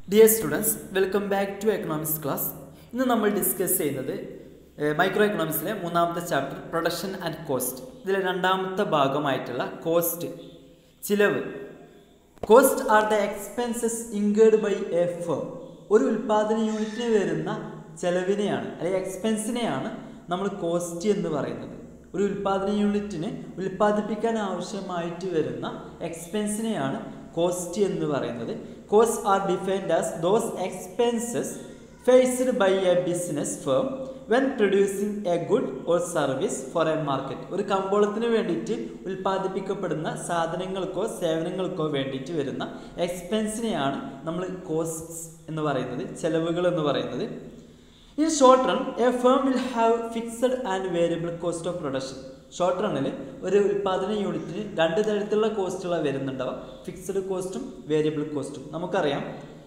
dear students welcome back to economics class ഇന്ന് നമ്മൾ discuss ചെയ്യുന്നത് മൈക്രോ എക്കണോമിക്സിലെ മൂന്നാമത്തെ ചാപ്റ്റർ പ്രൊഡക്ഷൻ ആൻഡ് കോസ്റ്റ് ഇതിലെ രണ്ടാമത്തെ ഭാഗമായിട്ടുള്ള കോസ്റ്റ് ചിലവ് cost are the expenses incurred by a firm ഒരു ഉൽപ്പാദന യൂണിറ്റിന് വരുന്ന ചെലവിനെയാണ് അല്ലെങ്കിൽ എക്സ്പെൻസിനെയാണ് നമ്മൾ കോസ്റ്റ് എന്ന് പറയുന്നത് ഒരു ഉൽപ്പാദന യൂണിറ്റിന് ഉൽപ്പാദിപ്പിക്കാൻ ആവശ്യമായിട്ട് വരുന്ന എക്സ്പെൻസിനെയാണ് കോസ്റ്റ് എന്ന് പറയുന്നത് cost are defined as those expenses faced by a business firm when producing a good or service for a market ഒരു കമ്പോളത്തിന് വേണ്ടിയിട്ട് ഉൽപ്പാദിപ്പിക്കപ്പെടുന്ന സാധനങ്ങൾക്കോ സേവനങ്ങൾക്കോ വേണ്ടിയിട്ട് വരുന്ന എക്സ്പെൻസിനെയാണ് നമ്മൾ കോസ്റ്റ്സ് എന്ന് പറയുന്നത് ചെലവുകൾ എന്ന് പറയുന്നത് in short run a firm will have fixed and variable cost of production short റണ്ണിൽ ഒരു ഉൽപ്പാദന യൂണിറ്റിന് രണ്ട് തരത്തിലുള്ള കോസ്റ്റുകളാണ് വരുന്നുണ്ടാവുക ഫിക്സഡ് കോസ്റ്റും വേരിയബിൾ കോസ്റ്റും നമുക്കറിയാം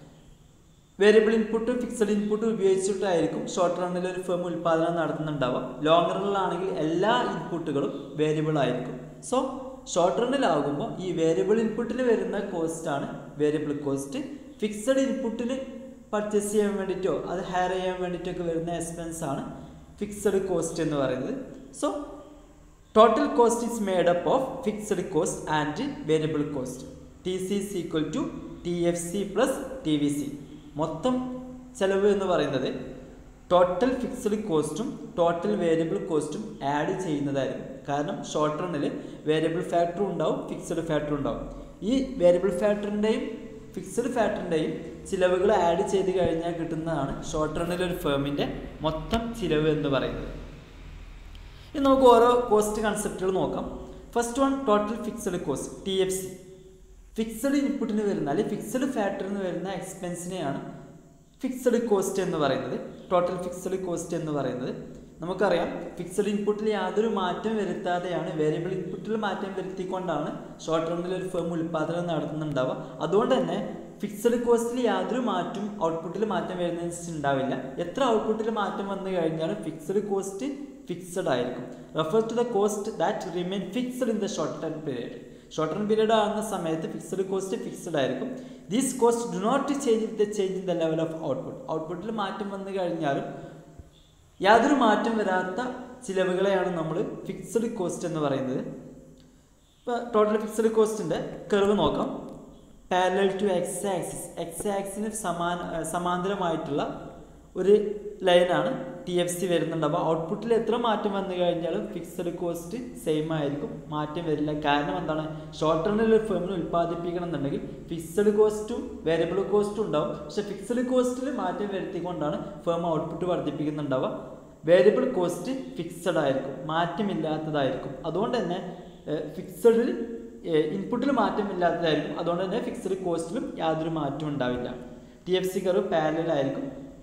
വേരിയബിൾ ഇൻപുട്ടും ഫിക്സഡ് ഇൻപുട്ടും ഉപയോഗിച്ചിട്ടായിരിക്കും ഷോർട്ട് റണ്ണിൽ ഒരു ഫേം ഉൽപ്പാദനം നടത്തുന്നുണ്ടാവുക ലോങ് റണ്ണിലാണെങ്കിൽ എല്ലാ ഇൻപുട്ടുകളും വേരിയബിൾ ആയിരിക്കും സോ ഷോർട്ട് റണ്ണിലാകുമ്പോൾ ഈ വേരിയബിൾ ഇൻപുട്ടിന് വരുന്ന കോസ്റ്റാണ് വേരിയബിൾ കോസ്റ്റ് ഫിക്സഡ് ഇൻപുട്ടിന് പർച്ചേസ് ചെയ്യാൻ വേണ്ടിയിട്ടോ അത് ഹയർ ചെയ്യാൻ വേണ്ടിയിട്ടൊക്കെ വരുന്ന എക്സ്പെൻസ് ആണ് ഫിക്സഡ് കോസ്റ്റ് എന്ന് പറയുന്നത് so total cost is made up of fixed cost and variable cost T C is equal to T F C plus T V C മൊത്തം ചെലവ് എന്ന് പറയുന്നത് ടോട്ടൽ ഫിക്സഡ് കോസ്റ്റും ടോട്ടൽ വേരിയബിൾ കോസ്റ്റും add ചെയ്യുന്നതായിരിക്കും കാരണം ഷോർട്ട് റണ്ണിൽ വേരിയബിൾ ഫാക്ടർ ഉണ്ടാവും ഫിക്സഡ് ഫാക്ടർ ഉണ്ടാവും ഈ വേരിയബിൾ ഫാക്ടറിൻ്റെയും ഫിക്സഡ് ഫാക്ടറിൻ്റെയും ചിലവുകൾ ആഡ് ചെയ്ത് കഴിഞ്ഞാൽ കിട്ടുന്നതാണ് ഷോർട്ട് റണ്ണിൽ ഒരു ഫേമിൻ്റെ മൊത്തം ചിലവ് എന്ന് പറയുന്നത് ഇനി നമുക്ക് ഓരോ കോസ്റ്റ് കൺസെപ്റ്റുകൾ നോക്കാം first one total fixed cost T F C fixed ഇൻപുട്ടിന് വരുന്ന അല്ലെങ്കിൽ ഫിക്സഡ് ഫാക്ടറിന് വരുന്ന എക്സ്പെൻസിനെയാണ് ഫിക്സഡ് കോസ്റ്റ് എന്ന് പറയുന്നത് ടോട്ടൽ ഫിക്സഡ് കോസ്റ്റ് എന്ന് പറയുന്നത് നമുക്കറിയാം ഫിക്സഡ് ഇൻപുട്ടിൽ യാതൊരു മാറ്റം വരുത്താതെയാണ് വേരിയബിൾ ഇൻപുട്ടിൽ മാറ്റം വരുത്തിക്കൊണ്ടാണ് ഷോർട്ട് റണ്ണിൽ ഒരു ഫേം ഉൽപ്പാദനം നടത്തുന്നുണ്ടാവുക അതുകൊണ്ട് തന്നെ ഫിക്സഡ് കോസ്റ്റിൽ യാതൊരു മാറ്റം ഔട്ട്പുട്ടിൽ മാറ്റം വരുന്നതനുസരിച്ച് ഉണ്ടാവില്ല എത്ര ഔട്ട്പുട്ടിൽ മാറ്റം വന്നു കഴിഞ്ഞാലും ഫിക്സഡ് കോസ്റ്റ് ഫിക്സഡ് ആയിരിക്കും refer to the cost that remain fixed in the short time period short time period ആകുന്ന സമയത്ത് ഫിക്സഡ് കോസ്റ്റ് ഫിക്സഡ് ആയിരിക്കും these cost do not change with the change in the level of output ഔട്ട്പുട്ടിൽ മാറ്റം വന്നു കഴിഞ്ഞാലും യാതൊരു മാറ്റം വരാത്ത ചിലവുകളെയാണ് നമ്മൾ ഫിക്സഡ് കോസ്റ്റ് എന്ന് പറയുന്നത് ഇപ്പോൾ ടോട്ടൽ ഫിക്സഡ് കോസ്റ്റിൻ്റെ കർവ് നോക്കാം parallel to X axis X ആക്സിന് സമാന സമാന്തരമായിട്ടുള്ള ഒരു ലൈനാണ് ടി എഫ് സി വരുന്നുണ്ട് അപ്പോൾ ഔട്ട്പുട്ടിൽ എത്ര മാറ്റം വന്നു കഴിഞ്ഞാലും ഫിക്സഡ് കോസ്റ്റ് സെയിം ആയിരിക്കും മാറ്റം വരില്ല കാരണം എന്താണ് ഷോർട്ട് റണ്ണിൽ ഒരു ഫേമിന് ഉൽപ്പാദിപ്പിക്കണം എന്നുണ്ടെങ്കിൽ ഫിക്സഡ് കോസ്റ്റും വേരിയബിൾ കോസ്റ്റും ഉണ്ടാവും പക്ഷെ ഫിക്സഡ് കോസ്റ്റിൽ മാറ്റം വരുത്തിക്കൊണ്ടാണ് ഫേം ഔട്ട്പുട്ട് വർദ്ധിപ്പിക്കുന്നുണ്ടാവുക വേരിയബിൾ കോസ്റ്റ് ഫിക്സഡ് ആയിരിക്കും മാറ്റമില്ലാത്തതായിരിക്കും അതുകൊണ്ട് തന്നെ ഫിക്സഡിൽ ഇൻപുട്ടിൽ മാറ്റമില്ലാത്തതായിരിക്കും അതുകൊണ്ട് തന്നെ ഫിക്സഡ് കോസ്റ്റിലും യാതൊരു മാറ്റവും ഉണ്ടാവില്ല ടി എഫ് സി കർവ് പാരലായിരിക്കും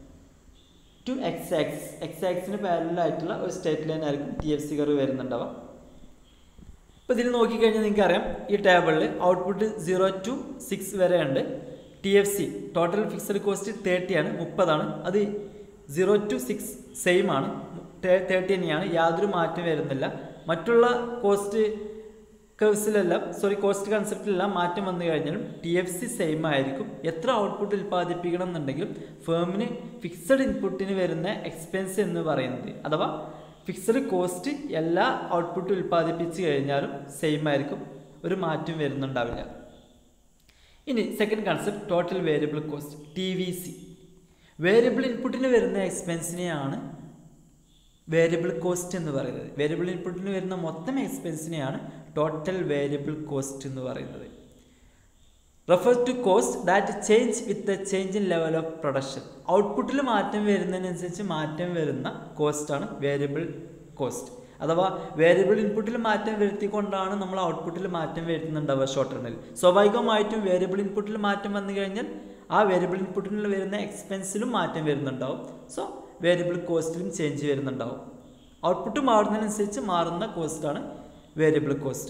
ടു എക്സ് ആക്സിസ് എക്സ് ആക്സിന് പാരലായിട്ടുള്ള ഒരു സ്റ്റേറ്റ് ലൈൻ ആയിരിക്കും ടി എഫ് സി കർവ് വരുന്നുണ്ടാവുക ഇപ്പോൾ ഇതിൽ നോക്കിക്കഴിഞ്ഞാൽ നിങ്ങൾക്ക് അറിയാം ഈ ടേബിളിൽ ഔട്ട്പുട്ട് സീറോ ടു സിക്സ് വരെ ഉണ്ട് T F C total fixed cost thirty ആണ് മുപ്പതാണ് അത് സീറോ ടു സിക്സ് സെയിം ആണ് തേർട്ടി തന്നെയാണ് യാതൊരു മാറ്റം വരുന്നില്ല മറ്റുള്ള കോസ്റ്റ് കർവ്സിലെല്ലാം സോറി കോസ്റ്റ് കൺസെപ്റ്റിലെല്ലാം മാറ്റം വന്നു കഴിഞ്ഞാലും ടി എഫ് സി സെയിം ആയിരിക്കും എത്ര ഔട്ട്പുട്ട് ഉൽപ്പാദിപ്പിക്കണം എന്നുണ്ടെങ്കിലും ഫേമിന് ഫിക്സഡ് ഇൻപുട്ടിന് വരുന്ന എക്സ്പെൻസ് എന്ന് പറയുന്നത് അഥവാ ഫിക്സഡ് കോസ്റ്റ് എല്ലാ ഔട്ട്പുട്ട് ഉൽപ്പാദിപ്പിച്ച് കഴിഞ്ഞാലും സെയിം ആയിരിക്കും ഒരു മാറ്റം വരുന്നുണ്ടാവില്ല ഇനി second concept total variable cost T V C variable ഇൻപുട്ടിന് വരുന്ന എക്സ്പെൻസിനെയാണ് വേരിയബിൾ കോസ്റ്റ് എന്ന് പറയുന്നത് വേരിയബിൾ ഇൻപുട്ടിന് വരുന്ന മൊത്തം എക്സ്പെൻസിനെയാണ് ടോട്ടൽ വേരിയബിൾ കോസ്റ്റ് എന്ന് പറയുന്നത് refer to cost that change with the change in level of production ഔട്ട്പുട്ടിൽ മാറ്റം വരുന്നതിനനുസരിച്ച് മാറ്റം വരുന്ന കോസ്റ്റാണ് വേരിയബിൾ കോസ്റ്റ് അഥവാ വേരിയബിൾ ഇൻപുട്ടിൽ മാറ്റം വരുത്തിക്കൊണ്ടാണ് നമ്മൾ ഔട്ട്പുട്ടിൽ മാറ്റം വരുത്തുന്നുണ്ടാവുക ഷോർട്ട് റണ്ണിൽ സ്വാഭാവികമായിട്ടും വേരിയബിൾ ഇൻപുട്ടിൽ മാറ്റം വന്നു കഴിഞ്ഞാൽ ആ വേരിയബിൾ ഇൻപുട്ടിൽ വരുന്ന എക്സ്പെൻസിലും മാറ്റം വരുന്നുണ്ടാവും സോ വേരിയബിൾ കോസ്റ്റിലും ചേഞ്ച് വരുന്നുണ്ടാവും ഔട്ട്പുട്ട് മാറുന്നതിനനുസരിച്ച് മാറുന്ന കോസ്റ്റാണ് വേരിയബിൾ കോസ്റ്റ്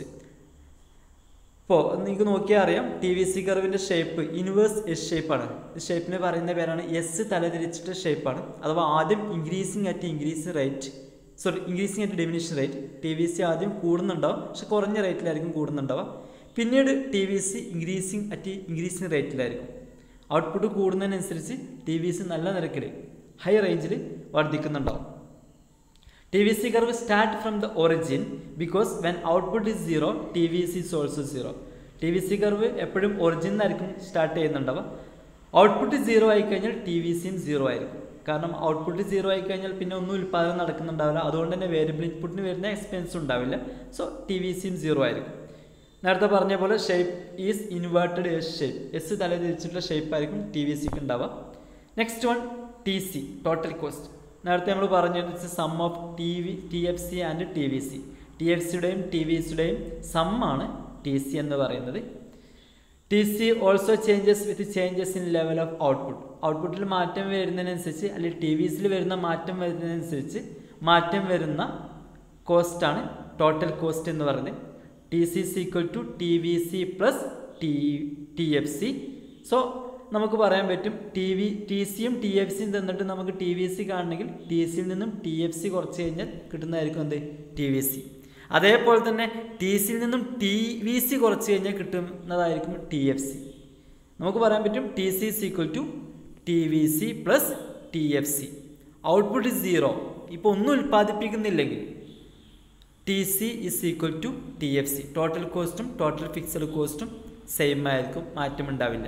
ഇപ്പോൾ നിങ്ങൾക്ക് നോക്കിയാൽ അറിയാം ടി വി സി കർവിൻ്റെ ഷേപ്പ് ഇൻവേഴ്സ് എസ് ഷേപ്പാണ് ഷേപ്പിന് പറയുന്ന പേരാണ് എസ് തലതിരിച്ചിട്ട് ഷേപ്പാണ് അഥവാ ആദ്യം increasing at increasing rate sorry increasing at diminishing rate T V C ആദ്യം കൂടുന്നുണ്ടാവും പക്ഷെ കുറഞ്ഞ റേറ്റിലായിരിക്കും കൂടുന്നുണ്ടാവുക പിന്നീട് T V C increasing at increasing റേറ്റിലായിരിക്കും ഔട്ട്പുട്ട് കൂടുന്നതിനനുസരിച്ച് ടി വി സി നല്ല നിരക്കിൽ ഹൈ റേഞ്ചിൽ വർദ്ധിക്കുന്നുണ്ടാവും T V C curve start from the origin because when output is zero T V C is also zero T V C curve എപ്പോഴും ഒറിജിനായിരിക്കും start ചെയ്യുന്നുണ്ടാവുക output zero ആയി കഴിഞ്ഞാൽ ടി വി സിയും സീറോ ആയിരിക്കും കാരണം ഔട്ട്പുട്ട് സീറോ ആയി കഴിഞ്ഞാൽ പിന്നെ ഒന്നും ഉൽപ്പാദനം നടക്കുന്നുണ്ടാവില്ല അതുകൊണ്ട് തന്നെ വേരിയബിൾ ഇൻപുട്ടിന് വരുന്ന എക്സ്പെൻസ് ഉണ്ടാവില്ല സോ ടി വി സിയും സീറോ ആയിരിക്കും നേരത്തെ പറഞ്ഞ പോലെ shape is inverted S shape S തല തിരിച്ചിട്ടുള്ള ഷേപ്പ് ആയിരിക്കും ടി വി സിക്ക് ഉണ്ടാവുക next one T C total cost നേരത്തെ നമ്മൾ പറഞ്ഞത് sum of T V T F C and T V C T F സിയുടെയും ടി വി സിയുടെയും സമ്മാണ് ടി സി എന്ന് പറയുന്നത് T C also changes with changes in level of output ഔട്ട്പുട്ടിൽ മാറ്റം വരുന്നതിനനുസരിച്ച് അല്ലെങ്കിൽ ടി വി സിയിൽ വരുന്ന മാറ്റം വരുന്നതിനനുസരിച്ച് മാറ്റം വരുന്ന കോസ്റ്റാണ് ടോട്ടൽ കോസ്റ്റ് എന്ന് പറയുന്നത് T C C equal to T V C plus T T F C so നമുക്ക് പറയാൻ പറ്റും ടി വി ടി സിയും ടി എഫ് സിയും തന്നിട്ട് നമുക്ക് ടി വി സി കാണണമെങ്കിൽ ടി സിയിൽ നിന്നും ടി എഫ് സി കുറച്ച് കഴിഞ്ഞാൽ കിട്ടുന്നതായിരിക്കും എന്ത് ടി വി സി അതേപോലെ തന്നെ ടി സിയിൽ നിന്നും ടി വി സി കുറച്ച് കഴിഞ്ഞാൽ കിട്ടുന്നതായിരിക്കും ടി എഫ് സി നമുക്ക് പറയാൻ പറ്റും T C is equal to T V C plus T F C output zero ഇപ്പോൾ ഒന്നും ഉൽപ്പാദിപ്പിക്കുന്നില്ലെങ്കിൽ T C is equal to T F C total കോസ്റ്റും ടോട്ടൽ ഫിക്സഡ് കോസ്റ്റും സെയിം ആയിരിക്കും മാറ്റമുണ്ടാവില്ല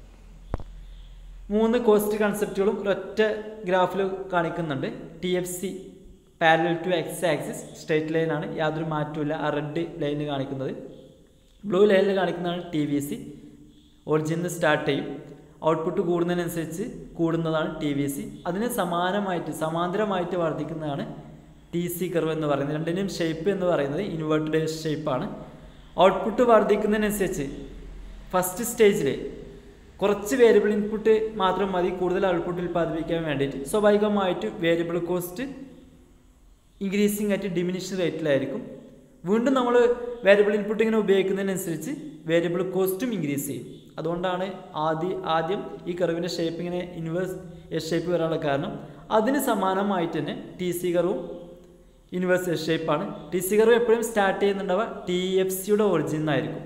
മൂന്ന് കോസ്റ്റ് കൺസെപ്റ്റുകളും ഒരൊറ്റ ഗ്രാഫിൽ കാണിക്കുന്നുണ്ട് T F C parallel to X axis straight line ആണ് യാതൊരു മാറ്റമില്ല ആ റെഡ് ലൈൻ കാണിക്കുന്നത് ബ്ലൂ ലൈനിൽ കാണിക്കുന്നതാണ് ടി വി സി ഒറിജിനിൽ സ്റ്റാർട്ട് ചെയ്യും ഔട്ട്പുട്ട് കൂടുന്നതിനനുസരിച്ച് കൂടുന്നതാണ് ടി വി സി അതിന് സമാനമായിട്ട് സമാന്തരമായിട്ട് വർദ്ധിക്കുന്നതാണ് ടി സി കർവ് എന്ന് പറയുന്നത് രണ്ടിനും ഷേപ്പ് എന്ന് പറയുന്നത് ഇൻവേർട്ടഡ് ഷേപ്പാണ് ഔട്ട്പുട്ട് വർദ്ധിക്കുന്നതിനനുസരിച്ച് ഫസ്റ്റ് സ്റ്റേജിൽ കുറച്ച് വേരിയബിൾ ഇൻപുട്ട് മാത്രം മതി കൂടുതൽ ഔട്ട്പുട്ട് ഉൽപ്പാദിപ്പിക്കാൻ വേണ്ടിയിട്ട് സ്വാഭാവികമായിട്ട് വേരിയബിൾ കോസ്റ്റ് ഇൻക്രീസിങ് ആയിട്ട് ഡിമിനിഷൻ റേറ്റിലായിരിക്കും വീണ്ടും നമ്മൾ വേരിയബിൾ ഇൻപുട്ട് ഇങ്ങനെ ഉപയോഗിക്കുന്നതിനനുസരിച്ച് വേരിയബിൾ കോസ്റ്റും ഇൻക്രീസ് ചെയ്യും അതുകൊണ്ടാണ് ആദ്യ ആദ്യം ഈ കർവിൻ്റെ ഷേപ്പ് ഇങ്ങനെ ഇൻവേഴ്സ് എസ് ഷേപ്പ് വരാനുള്ള കാരണം അതിന് സമാനമായിട്ട് തന്നെ ടി സി കർവും ഇൻവേഴ്സ് എസ് ഷേപ്പാണ് ടി സി കർവ് എപ്പോഴും സ്റ്റാർട്ട് ചെയ്യുന്നുണ്ടാവുക ടി എഫ് സിയുടെ ഒറിജിൻ ആയിരിക്കും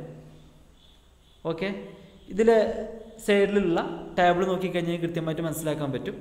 ഓക്കെ ഇതിലെ സൈഡിലുള്ള ടേബിൾ നോക്കിക്കഴിഞ്ഞാൽ കൃത്യമായിട്ട് മനസ്സിലാക്കാൻ പറ്റും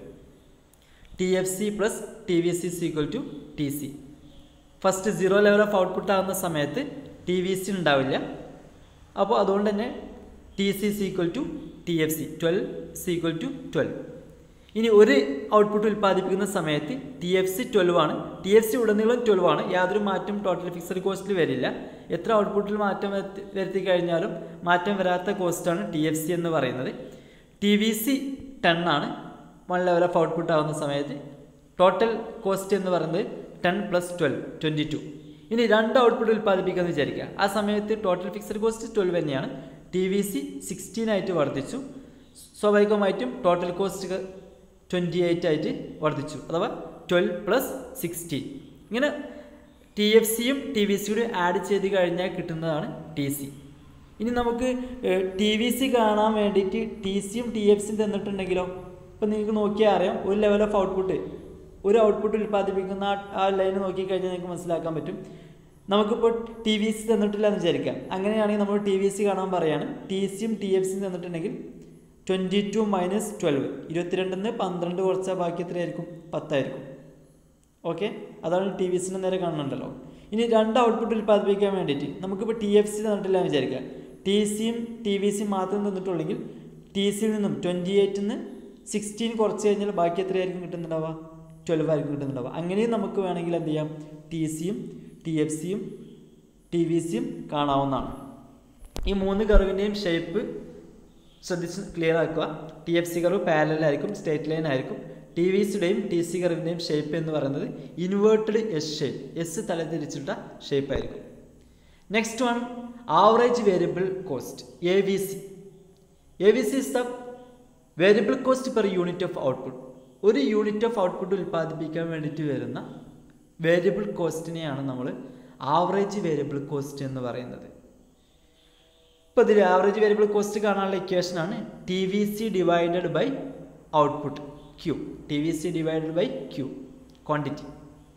T F C plus T V C equal to T C first zero level of output ആകുന്ന സമയത്ത് ടി വി സി ഉണ്ടാവില്ല അപ്പോൾ അതുകൊണ്ട് തന്നെ T C C equal to T F C twelve C equal to twelve ഇനി ഒരു output ഉൽപ്പാദിപ്പിക്കുന്ന സമയത്ത് ടി എഫ് സി ട്വൽവ് ആണ് ടി എഫ് സി ഉടനീളം ട്വൽവ് ആണ് യാതൊരു മാറ്റം ടോട്ടൽ ഫിക്സഡ് കോസ്റ്റിൽ വരില്ല എത്ര ഔട്ട്പുട്ടിൽ മാറ്റം വരുത്തി വരുത്തി കഴിഞ്ഞാലും മാറ്റം വരാത്ത കോസ്റ്റാണ് ടി എഫ് സി എന്ന് പറയുന്നത് ടി വി സി ടെൻ ആണ് വൺ ലെവൽ ഓഫ് ഔട്ട്പുട്ട് ആവുന്ന സമയത്ത് ടോട്ടൽ കോസ്റ്റ് എന്ന് പറയുന്നത് ten plus twelve twenty two ഇനി രണ്ട് ഔട്ട്പുട്ട് ഉൽപ്പാദിപ്പിക്കാമെന്ന് വിചാരിക്കുക ആ സമയത്ത് ടോട്ടൽ ഫിക്സഡ് കോസ്റ്റ് ട്വൽവ് തന്നെയാണ് ടി വി സി സിക്സ്റ്റീൻ ആയിട്ട് വർദ്ധിച്ചു സ്വാഭാവികമായിട്ടും ടോട്ടൽ കോസ്റ്റ് ട്വൻറ്റി എയ്റ്റ് ആയിട്ട് വർദ്ധിച്ചു അഥവാ ട്വൽവ് പ്ലസ് സിക്സ്റ്റീൻ ഇങ്ങനെ ടി എഫ് സിയും ടി വി സിയും ആഡ് ചെയ്ത് കഴിഞ്ഞാൽ കിട്ടുന്നതാണ് ടി സി ഇനി നമുക്ക് ടി വി സി കാണാൻ വേണ്ടിയിട്ട് ടി സിയും ടി എഫ് സിയും തന്നിട്ടുണ്ടെങ്കിലോ ഇപ്പം നിങ്ങൾക്ക് നോക്കിയാൽ അറിയാം ഒരു ലെവൽ ഓഫ് ഔട്ട്പുട്ട് ഒരു ഔട്ട്പുട്ട് ഉൽപ്പാദിപ്പിക്കുന്ന ആ- ആ ലൈൻ നോക്കിക്കഴിഞ്ഞാൽ നിങ്ങൾക്ക് മനസ്സിലാക്കാൻ പറ്റും നമുക്കിപ്പോൾ ടി വി സി തന്നിട്ടില്ല എന്ന് വിചാരിക്കാം അങ്ങനെയാണെങ്കിൽ നമ്മൾ ടി വി സി കാണാൻ പറയാണ് ടി സിയും ടി എഫ് സിയും തന്നിട്ടുണ്ടെങ്കിൽ ട്വൻറ്റി ടു മൈനസ് ട്വൽവ് ഇരുപത്തിരണ്ടിന്ന് പന്ത്രണ്ട് കുറച്ചാൽ ബാക്കി എത്രയായിരിക്കും പത്തായിരിക്കും ഓക്കെ അതാണ് ടി വി സിന് നേരെ കാണുന്നുണ്ടല്ലോ ഇനി രണ്ട് ഔട്ട്പുട്ട് ഉൽപ്പാദിപ്പിക്കാൻ വേണ്ടിയിട്ട് നമുക്കിപ്പോൾ ടി എഫ് സി തന്നിട്ടില്ല എന്ന് വിചാരിക്കുക ടി സിയും ടി വി സിയും മാത്രം തന്നിട്ടുള്ളെങ്കിൽ ടി സിയിൽ നിന്നും ട്വൻറ്റി എയ്റ്റിൽ നിന്ന് സിക്സ്റ്റീൻ കുറച്ച് കഴിഞ്ഞാൽ ബാക്കി എത്രയായിരിക്കും കിട്ടുന്നുണ്ടാവുക ട്വൽവ് ആയിരിക്കും കിട്ടുന്നുണ്ടാവുക അങ്ങനെയും നമുക്ക് വേണമെങ്കിൽ എന്ത് ചെയ്യാം ടി സിയും ടി എഫ് സിയും ടി വി സിയും കാണാവുന്നതാണ് ഈ മൂന്ന് കർവിൻ്റെയും ഷേപ്പ് ശ്രദ്ധിച്ച് ക്ലിയർ ആക്കുക T F C curve parallel ആയിരിക്കും സ്റ്റേറ്റ് ലൈൻ ആയിരിക്കും ടി വി സിയുടെയും ടി സി കർവിൻ്റെയും ഷേപ്പ് എന്ന് പറയുന്നത് ഇൻവേർട്ടഡ് എസ് ഷേപ്പ് എസ് തലതിരിച്ചിട്ട ഷേപ്പ് ആയിരിക്കും next one average variable cost A V C A V C is the variable cost per unit of output ഒരു unit of output ഉൽപ്പാദിപ്പിക്കാൻ വേണ്ടിയിട്ട് വരുന്ന വേരിയബിൾ കോസ്റ്റിനെയാണ് നമ്മൾ ആവറേജ് വേരിയബിൾ കോസ്റ്റ് എന്ന് പറയുന്നത് ഇപ്പോൾ ഇതിൽ ആവറേജ് വേരിയബിൾ കോസ്റ്റ് കാണാനുള്ള ഇക്വേഷനാണ് T V C divided by output Q T V C divided by Q quantity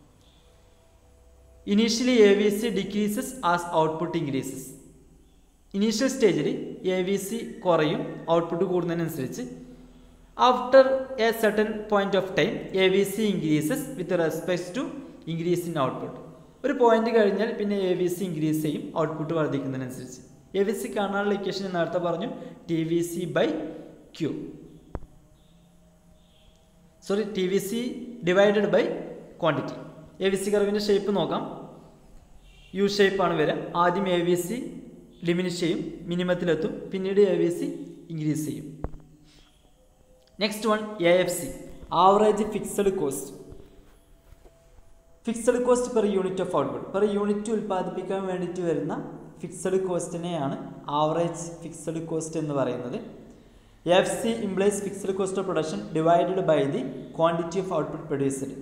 initially A V C decreases as output increases initial സ്റ്റേജിൽ എ വി സി കുറയും output കൂടുന്നതിനനുസരിച്ച് after a certain point of time A V C increases with respect to increase in output ഒരു point കഴിഞ്ഞാൽ പിന്നെ A V C increase ചെയ്യും output വർദ്ധിക്കുന്നതിനനുസരിച്ച് A V C കാണാനുള്ള equation നേരത്തെ പറഞ്ഞു T V C by Q sorry T V C divided by quantity A V C കർവിൻ്റെ shape നോക്കാം യു ഷേപ്പാണ് വരിക ആദ്യം എ വി സി ഡിമിനിഷ് ചെയ്യും മിനിമത്തിലെത്തും പിന്നീട് എ വി സി ഇൻക്രീസ് ചെയ്യും next one A F C average fixed cost fixed cost per unit of output per unit ഉൽപ്പാദിപ്പിക്കാൻ വേണ്ടിയിട്ട് വരുന്ന ഫിക്സഡ് കോസ്റ്റിനെയാണ് ആവറേജ് ഫിക്സഡ് കോസ്റ്റ് എന്ന് പറയുന്നത് F C implies fixed cost of production divided by the quantity of output produced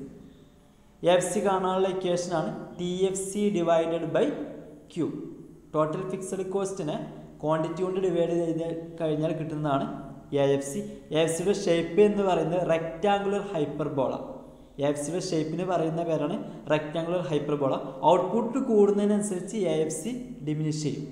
F C കാണാനുള്ള ഇക്വേഷനാണ് T F C divided by Q total fixed കോസ്റ്റിനെ quantity കൊണ്ട് ഡിവൈഡ് ചെയ്ത് കഴിഞ്ഞാൽ കിട്ടുന്നതാണ് A F C A F സിയുടെ shape എന്ന് പറയുന്നത് റെക്റ്റാങ്കുലർ ഹൈപ്പർബോള എ എഫ് സിയുടെ ഷേപ്പിന് പറയുന്ന പേരാണ് റെക്റ്റാങ്കുലർ ഹൈപ്പർബോള ഔട്ട്പുട്ട് കൂടുന്നതിനനുസരിച്ച് എ എഫ് സി ഡിമിനിഷ് ചെയ്യും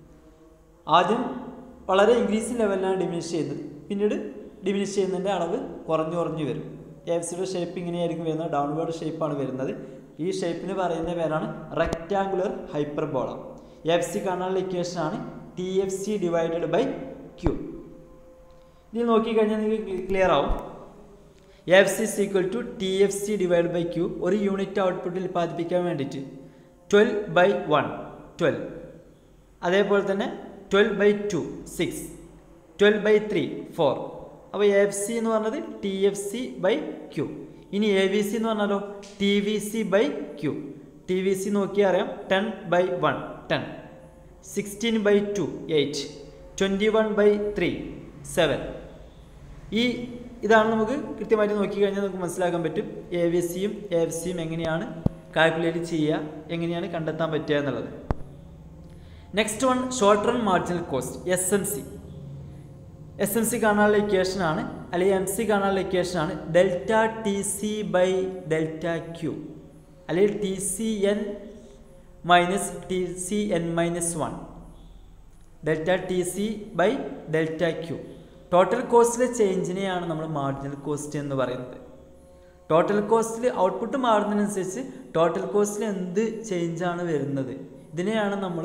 ആദ്യം വളരെ ഇൻക്രീസ് ലെവലിലാണ് ഡിമിനിഷ് ചെയ്യുന്നത് പിന്നീട് ഡിമിനിഷ് ചെയ്യുന്നതിൻ്റെ അളവ് കുറഞ്ഞു കുറഞ്ഞു വരും എ എഫ് സിയുടെ ഷേപ്പ് ഇങ്ങനെയായിരിക്കും വരുന്നത് ഡൗൺവേർഡ് ഷേപ്പാണ് വരുന്നത് ഈ ഷേപ്പിന് പറയുന്ന പേരാണ് റെക്റ്റാങ്കുലർ ഹൈപ്പർബോള എഫ് സി കാണാനുള്ള ഇക്വേഷനാണ് T F C divided by Q ഇതിൽ നോക്കിക്കഴിഞ്ഞാൽ നിങ്ങൾക്ക് ക്ലിയർ ആവും F C is equal to T F C divide by Q ഒരു യൂണിറ്റ് ഔട്ട്പുട്ടിൽ ഉൽപ്പാദിപ്പിക്കാൻ വേണ്ടിയിട്ട് ട്വൽവ് ബൈ വൺ ട്വൽവ് അതേപോലെ തന്നെ twelve by two six twelve by three four അപ്പോൾ എഫ് സി എന്ന് പറഞ്ഞത് T F C by Q ഇനി എ വി സി എന്ന് പറഞ്ഞാലോ T V C by Q T V C നോക്കിയാൽ അറിയാം ten by one ten sixteen by two eight twenty one by three seven ഈ ഇതാണ് നമുക്ക് കൃത്യമായിട്ട് നോക്കിക്കഴിഞ്ഞാൽ നമുക്ക് മനസ്സിലാക്കാൻ പറ്റും എ വി സിയും എ എഫ് സിയും എങ്ങനെയാണ് കാൽക്കുലേറ്റ് ചെയ്യുക എങ്ങനെയാണ് കണ്ടെത്താൻ പറ്റുക എന്നുള്ളത് next one short run marginal cost S M C S M C കാണാനുള്ള ഇക്വേഷൻ ആണ് അല്ലെങ്കിൽ എം സി കാണാനുള്ള ഇക്വേഷൻ ആണ് delta T C by delta Q അല്ലെങ്കിൽ T C N minus T C N minus one delta T C by delta Q total കോസ്റ്റിലെ ചേഞ്ചിനെയാണ് നമ്മൾ marginal cost എന്ന് പറയുന്നത് ടോട്ടൽ കോസ്റ്റിൽ ഔട്ട്പുട്ട് മാറുന്നതിനനുസരിച്ച് ടോട്ടൽ കോസ്റ്റിൽ എന്ത് ചേഞ്ചാണ് വരുന്നത് ഇതിനെയാണ് നമ്മൾ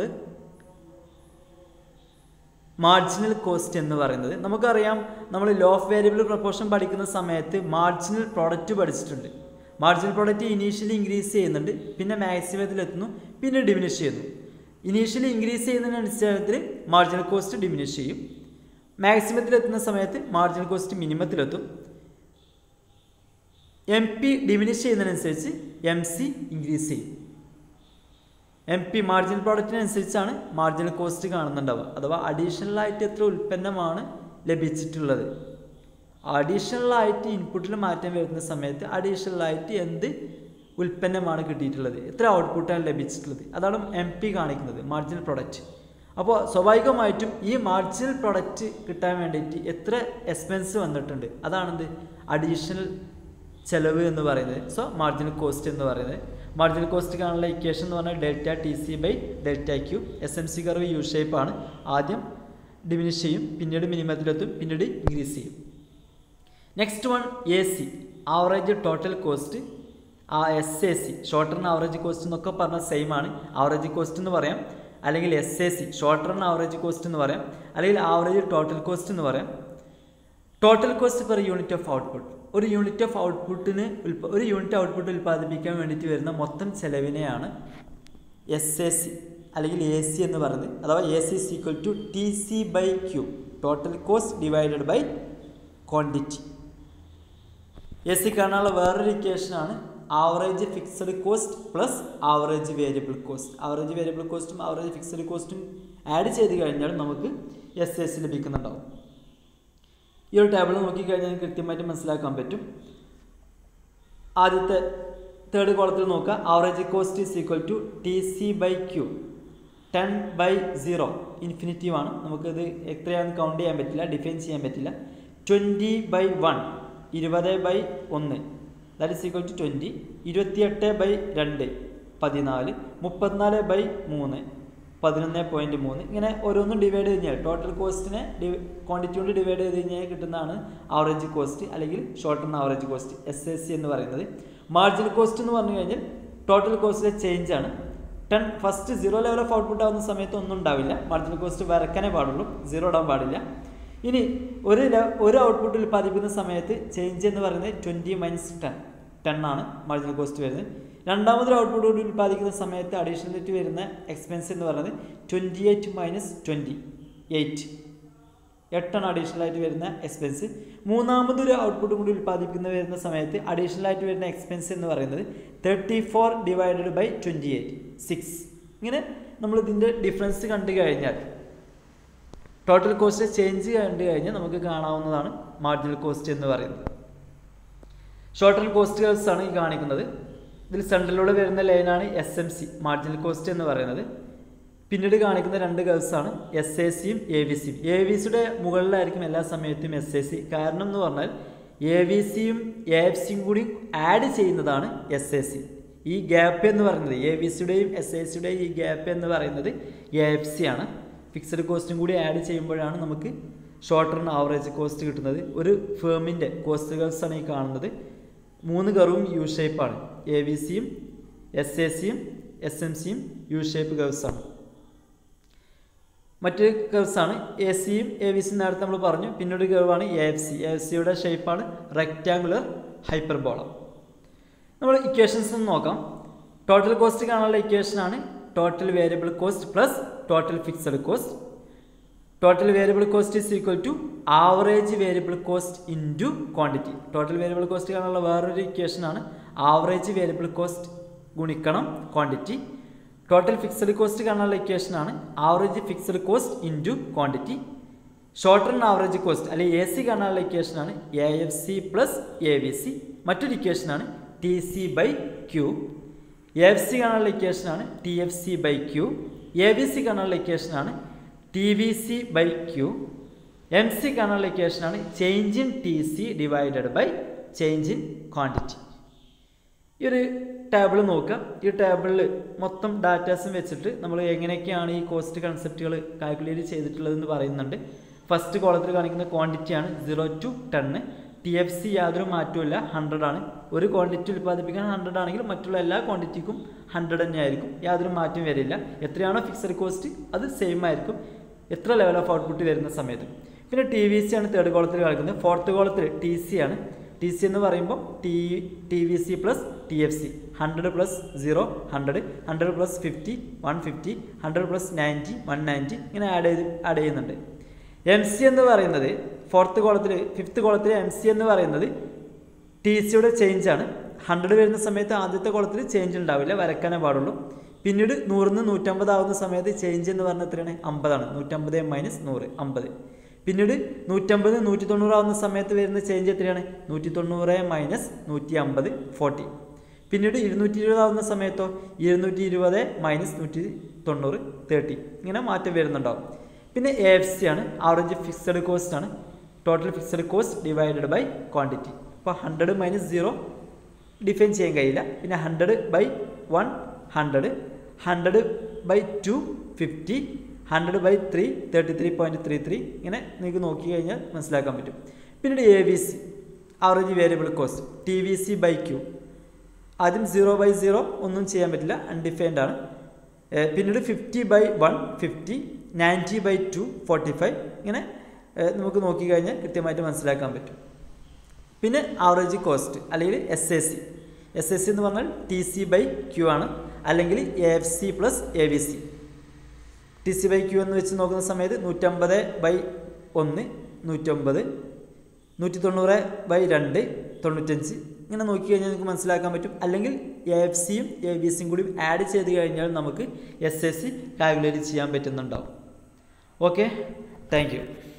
മാർജിനൽ കോസ്റ്റ് എന്ന് പറയുന്നത് നമുക്കറിയാം നമ്മൾ ലോ ഓഫ് വേരിയബിൾ പ്രപ്പോർഷൻ പഠിക്കുന്ന സമയത്ത് മാർജിനൽ പ്രോഡക്റ്റ് പഠിച്ചിട്ടുണ്ട് മാർജിനൽ പ്രോഡക്റ്റ് ഇനീഷ്യലി ഇൻക്രീസ് ചെയ്യുന്നുണ്ട് പിന്നെ മാക്സിമത്തിലെത്തുന്നു പിന്നെ ഡിമിനിഷ് ചെയ്യുന്നു ഇനീഷ്യലി ഇൻക്രീസ് ചെയ്യുന്നതിന് അടിസ്ഥാനത്തിൽ മാർജിനൽ കോസ്റ്റ് ഡിമിനിഷ് ചെയ്യും മാക്സിമത്തിലെത്തുന്ന സമയത്ത് മാർജിനൽ കോസ്റ്റ് മിനിമത്തിലെത്തും എം പി ഡിമിനിഷ് ചെയ്യുന്നതിനനുസരിച്ച് എം സി ഇൻക്രീസ് ചെയ്യും എം പി മാർജിനൽ പ്രോഡക്റ്റിനനുസരിച്ചാണ് മാർജിനൽ കോസ്റ്റ് കാണുന്നുണ്ടാവുക അഥവാ അഡീഷണൽ ആയിട്ട് എത്ര ഉൽപ്പന്നമാണ് ലഭിച്ചിട്ടുള്ളത് അഡീഷണൽ ആയിട്ട് ഇൻപുട്ടിൽ മാറ്റം വരുന്ന സമയത്ത് അഡീഷണൽ ആയിട്ട് എന്ത് ഉൽപ്പന്നമാണ് കിട്ടിയിട്ടുള്ളത് എത്ര ഔട്ട്പുട്ടാണ് ലഭിച്ചിട്ടുള്ളത് അതാണ് എം പി കാണിക്കുന്നത് മാർജിനൽ പ്രൊഡക്റ്റ് അപ്പോൾ സ്വാഭാവികമായിട്ടും ഈ മാർജിനൽ പ്രൊഡക്റ്റ് കിട്ടാൻ വേണ്ടിയിട്ട് എത്ര എക്സ്പെൻസ് വന്നിട്ടുണ്ട് അതാണെന്ത് അഡീഷണൽ ചെലവ് എന്ന് പറയുന്നത് സോ മാർജിനൽ കോസ്റ്റ് എന്ന് പറയുന്നത് മാർജിനൽ കോസ്റ്റ് കാണാനുള്ള ഇക്വേഷൻ എന്ന് പറഞ്ഞാൽ delta T C by delta Q S M C curve U ഷേപ്പാണ് ആദ്യം ഡിമിനിഷ് ചെയ്യും പിന്നീട് മിനിമത്തിലെത്തും പിന്നീട് ഇൻക്രീസ് ചെയ്യും next one A C average total cost ആ S A C short run average cost എന്നൊക്കെ പറഞ്ഞ സെയിം ആണ് ആവറേജ് കോസ്റ്റ് എന്ന് പറയാം അല്ലെങ്കിൽ S A C short run average cost എന്ന് പറയാം അല്ലെങ്കിൽ ആവറേജ് ടോട്ടൽ കോസ്റ്റ് എന്ന് പറയാം total cost per unit of output ഒരു യൂണിറ്റ് ഓഫ് ഔട്ട്പുട്ടിന് ഒരു യൂണിറ്റ് ഔട്ട്പുട്ട് ഉൽപ്പാദിപ്പിക്കാൻ വേണ്ടിയിട്ട് വരുന്ന മൊത്തം ചെലവിനെയാണ് എസ് എ സി അല്ലെങ്കിൽ എ സി എന്ന് പറയുന്നത് അഥവാ A C is equal to T C by Q total cost divided by quantity A C കാണാനുള്ള വേറൊരു ഇക്വേഷനാണ് average fixed cost plus average variable cost average variable കോസ്റ്റും ആവറേജ് ഫിക്സഡ് കോസ്റ്റും add ചെയ്ത് കഴിഞ്ഞാൽ നമുക്ക് എസ് എസ് ലഭിക്കുന്നുണ്ടാവും ഈ ഒരു ടേബിൾ നോക്കിക്കഴിഞ്ഞാൽ നിങ്ങൾക്ക് കൃത്യമായിട്ട് മനസ്സിലാക്കാൻ പറ്റും ആദ്യത്തെ തേർഡ് കോളത്തിൽ നോക്കുക average cost is equal to T C by Q ten by zero infinitive ആണ് നമുക്കിത് എത്രയാണെന്ന് കൗണ്ട് ചെയ്യാൻ പറ്റില്ല ഡിഫൈൻ ചെയ്യാൻ പറ്റില്ല ട്വൻറ്റി ബൈ വൺ ഇരുപത് ബൈ ഒന്ന് that is equal to twenty ഇരുപത്തിയെട്ട് ബൈ രണ്ട് പതിനാല് മുപ്പത്തിനാല് ബൈ മൂന്ന് പതിനൊന്ന് പോയിൻറ്റ് മൂന്ന് ഇങ്ങനെ ഓരോന്നും ഡിവൈഡ് ചെയ്ത് കഴിഞ്ഞാൽ ടോട്ടൽ കോസ്റ്റിനെ ക്വാണ്ടിറ്റി കൊണ്ട് ഡിവൈഡ് ചെയ്ത് കഴിഞ്ഞാൽ കിട്ടുന്നതാണ് ആവറേജ് കോസ്റ്റ് അല്ലെങ്കിൽ short turn average cost S S C എന്ന് പറയുന്നത് മാർജിനൽ കോസ്റ്റ് എന്ന് പറഞ്ഞു കഴിഞ്ഞാൽ ടോട്ടൽ കോസ്റ്റിലെ ചേഞ്ച് ആണ് ten first zero level of output ആവുന്ന സമയത്ത് ഒന്നും ഉണ്ടാവില്ല മാർജിനൽ കോസ്റ്റ് വരക്കാനേ പാടുള്ളൂ സീറോ ഇടാൻ പാടില്ല ഇനി ഒരു ലെ- ഒരു ഔട്ട്പുട്ട് ഉൽപ്പാദിപ്പിക്കുന്ന സമയത്ത് ചേഞ്ച് എന്ന് പറയുന്നത് ട്വൻറ്റി മൈനസ് ടെൻ ടെൻ ആണ് മാർജിനൽ കോസ്റ്റ് വരുന്നത് രണ്ടാമതൊരു ഔട്ട്പുട്ട് കൂടി ഉൽപ്പാദിക്കുന്ന സമയത്ത് അഡീഷണൽ ആയിട്ട് വരുന്ന എക്സ്പെൻസ് എന്ന് പറയുന്നത് twenty eight minus twenty eight എട്ടാണ് അഡീഷണൽ ആയിട്ട് വരുന്ന എക്സ്പെൻസ് മൂന്നാമതൊരു ഔട്ട്പുട്ടും കൂടി ഉൽപ്പാദിപ്പിക്കുന്ന വരുന്ന സമയത്ത് അഡീഷണൽ ആയിട്ട് വരുന്ന എക്സ്പെൻസ് എന്ന് പറയുന്നത് thirty four divided by twenty eight six ഇങ്ങനെ നമ്മൾ ഇതിൻ്റെ ഡിഫറൻസ് കണ്ടു കഴിഞ്ഞാൽ ടോട്ടൽ കോസ്റ്റ് ചേഞ്ച് കണ്ടു കഴിഞ്ഞാൽ നമുക്ക് കാണാവുന്നതാണ് മാർജിനൽ കോസ്റ്റ് എന്ന് പറയുന്നത് ഷോർട്ട് ടേൺ കോസ്റ്റുകൾസ് ആണ് ഈ കാണിക്കുന്നത് ഇതിൽ സെൻട്രലിലൂടെ വരുന്ന ലൈനാണ് S M C marginal cost എന്ന് പറയുന്നത് പിന്നീട് കാണിക്കുന്ന രണ്ട് ഗേൾസ് ആണ് എസ് എ സിയും എ വി സിയും എ വി സിയുടെ മുകളിലായിരിക്കും എല്ലാ സമയത്തും എസ് എ സി കാരണം എന്ന് പറഞ്ഞാൽ എ വി സിയും എ എഫ് സിയും കൂടി ആഡ് ചെയ്യുന്നതാണ് എസ് എ സി ഈ ഗ്യാപ്പ് എന്ന് പറയുന്നത് എ വി സിയുടെയും എസ് എ സിയുടെയും ഈ ഗ്യാപ്പ് എന്ന് പറയുന്നത് എ എഫ് സി ആണ് ഫിക്സഡ് കോസ്റ്റും കൂടി ആഡ് ചെയ്യുമ്പോഴാണ് നമുക്ക് ഷോർട്ട് ടേൺ ആവറേജ് കോസ്റ്റ് കിട്ടുന്നത് ഒരു ഫേമിൻ്റെ കോസ്റ്റുകൾസ് ആണ് ഈ കാണുന്നത് മൂന്ന് കർവും യു ഷേപ്പാണ് എ വി സിയും എസ് എ സിയും എസ് എം സിയും യു ഷേപ്പ് കർവ്സാണ് മറ്റ് കർവ്സാണ് എ സിയും എ വി സിയും നേരത്തെ നമ്മൾ പറഞ്ഞു പിന്നൊരു കർവാണ് A F C A F സിയുടെ ഷേപ്പാണ് റെക്റ്റാങ്കുലർ ഹൈപ്പർബോള നമ്മൾ ഇക്വേഷൻസ് ഒന്ന് നോക്കാം ടോട്ടൽ കോസ്റ്റ് കാണാനുള്ള ഇക്വേഷനാണ് total variable cost plus total fixed cost total variable cost is equal to average variable cost into quantity total variable cost കാണാനുള്ള വേറൊരു ഇക്വേഷനാണ് ആവറേജ് വേരിയബിൾ കോസ്റ്റ് ഗുണിക്കണം ക്വാണ്ടിറ്റി ടോട്ടൽ ഫിക്സഡ് കോസ്റ്റ് കാണാനുള്ള ഇക്വേഷനാണ് average fixed cost into quantity short run average cost അല്ലെങ്കിൽ A C കാണാനുള്ള ഇക്വേഷനാണ് A F C plus A V C മറ്റൊരു ഇക്വേഷനാണ് T C by Q A F C കാണാനുള്ള ഇക്വേഷനാണ് T F C by Q A V C കാണാനുള്ള ഇക്വേഷനാണ് T V C by Q M C കാണാനുള്ള ഇക്വേഷനാണ് change in T C divided by change in quantity ഈ ഒരു table നോക്കുക ഈ ടേബിളിൽ മൊത്തം ഡാറ്റാസും വെച്ചിട്ട് നമ്മൾ എങ്ങനെയൊക്കെയാണ് ഈ കോസ്റ്റ് കൺസെപ്റ്റുകൾ കാൽക്കുലേറ്റ് ചെയ്തിട്ടുള്ളതെന്ന് പറയുന്നുണ്ട് ഫസ്റ്റ് കോളത്തിൽ കാണിക്കുന്ന ക്വാണ്ടിറ്റിയാണ് സീറോ ടു ടെന്ന് ടി എഫ് സി യാതൊരു മാറ്റവും ഹൺഡ്രഡ് ആണ് ഒരു ക്വാണ്ടിറ്റി ഉൽപ്പാദിപ്പിക്കാൻ ഹൺഡ്രഡ് ആണെങ്കിൽ മറ്റുള്ള എല്ലാ ക്വാണ്ടിറ്റിക്കും ഹൺഡ്രഡ് തന്നെ ആയിരിക്കും യാതൊരു മാറ്റവും വരില്ല എത്രയാണോ ഫിക്സഡ് കോസ്റ്റ് അത് സെയിം ആയിരിക്കും എത്ര ലെവൽ ഓഫ് ഔട്ട്പുട്ട് വരുന്ന സമയത്ത് പിന്നെ ടി വി സി ആണ് തേർഡ് കോളത്തിൽ കാണിക്കുന്നത് ഫോർത്ത് കോളത്തിൽ ടി സി ആണ് ടി സി എന്ന് പറയുമ്പോൾ T T V C plus T F C hundred plus zero hundred hundred plus fifty one fifty hundred plus ninety one ninety ഇങ്ങനെ add ചെയ്ത് add ചെയ്യുന്നുണ്ട് എം സി എന്ന് പറയുന്നത് fourth കോളത്തിൽ fifth കോളത്തിൽ എം സി എന്ന് പറയുന്നത് ടി സിയുടെ ചേഞ്ച് ആണ് ഹൺഡ്രഡ് വരുന്ന സമയത്ത് ആദ്യത്തെ കോളത്തിൽ ചേഞ്ച് ഉണ്ടാവില്ല വരക്കാനേ പാടുള്ളൂ പിന്നീട് നൂറിൽ നിന്ന് നൂറ്റമ്പത് ആവുന്ന സമയത്ത് ചേഞ്ച് എന്ന് പറഞ്ഞാൽ എത്രയാണ് അമ്പതാണ് നൂറ്റമ്പത് മൈനസ് നൂറ് അമ്പത് പിന്നീട് നൂറ്റമ്പത് നൂറ്റി തൊണ്ണൂറാവുന്ന സമയത്ത് വരുന്ന ചേഞ്ച് എത്രയാണ് നൂറ്റി തൊണ്ണൂറ് മൈനസ് നൂറ്റി അമ്പത് ഫോർട്ടി പിന്നീട് ഇരുന്നൂറ്റി ഇരുപതാവുന്ന സമയത്തോ ഇരുന്നൂറ്റി ഇരുപത് മൈനസ് നൂറ്റി തൊണ്ണൂറ് തേർട്ടി ഇങ്ങനെ മാറ്റം വരുന്നുണ്ടാവും പിന്നെ എ എഫ് സി ആണ് ആവറേജ് ഫിക്സഡ് കോസ്റ്റ് ആണ് total fixed cost divided by quantity അപ്പോൾ ഹൺഡ്രഡ് മൈനസ് സീറോ ഡിഫൈൻ ചെയ്യാൻ കഴിയില്ല പിന്നെ hundred by one hundred hundred by two fifty hundred by three thirty three point three three ഇങ്ങനെ നിങ്ങൾക്ക് നോക്കി കഴിഞ്ഞാൽ മനസ്സിലാക്കാൻ പറ്റും പിന്നീട് A V C average variable cost T V C by Q ആദ്യം സീറോ ബൈ സീറോ ഒന്നും ചെയ്യാൻ പറ്റില്ല അൺഡിഫൈൻഡ് ആണ് ഏഹ് പിന്നീട് fifty by one fifty ninety by two forty five ഇങ്ങനെ ഏഹ് നമുക്ക് നോക്കിക്കഴിഞ്ഞാൽ കൃത്യമായിട്ട് മനസ്സിലാക്കാൻ പറ്റും പിന്നെ ആവറേജ് കോസ്റ്റ് അല്ലെങ്കിൽ S A C S S C എന്ന് പറഞ്ഞാൽ ടി സി ബൈ ക്യൂ ആണ് അല്ലെങ്കിൽ A F C plus A V C T C by Q എന്ന് വെച്ച് നോക്കുന്ന സമയത്ത് നൂറ്റമ്പത് ബൈ ഒന്ന് നൂറ്റമ്പത് നൂറ്റി തൊണ്ണൂറ് ബൈ രണ്ട് തൊണ്ണൂറ്റഞ്ച് ഇങ്ങനെ നോക്കി കഴിഞ്ഞാൽ നമുക്ക് മനസ്സിലാക്കാൻ പറ്റും അല്ലെങ്കിൽ എ എഫ് സിയും എ ബി സിയും കൂടി ആഡ് ചെയ്ത് കഴിഞ്ഞാൽ നമുക്ക് എസ് എസ് സി കാൽക്കുലേറ്റ് ചെയ്യാൻ പറ്റുന്നുണ്ടാവും ഓക്കെ താങ്ക് യു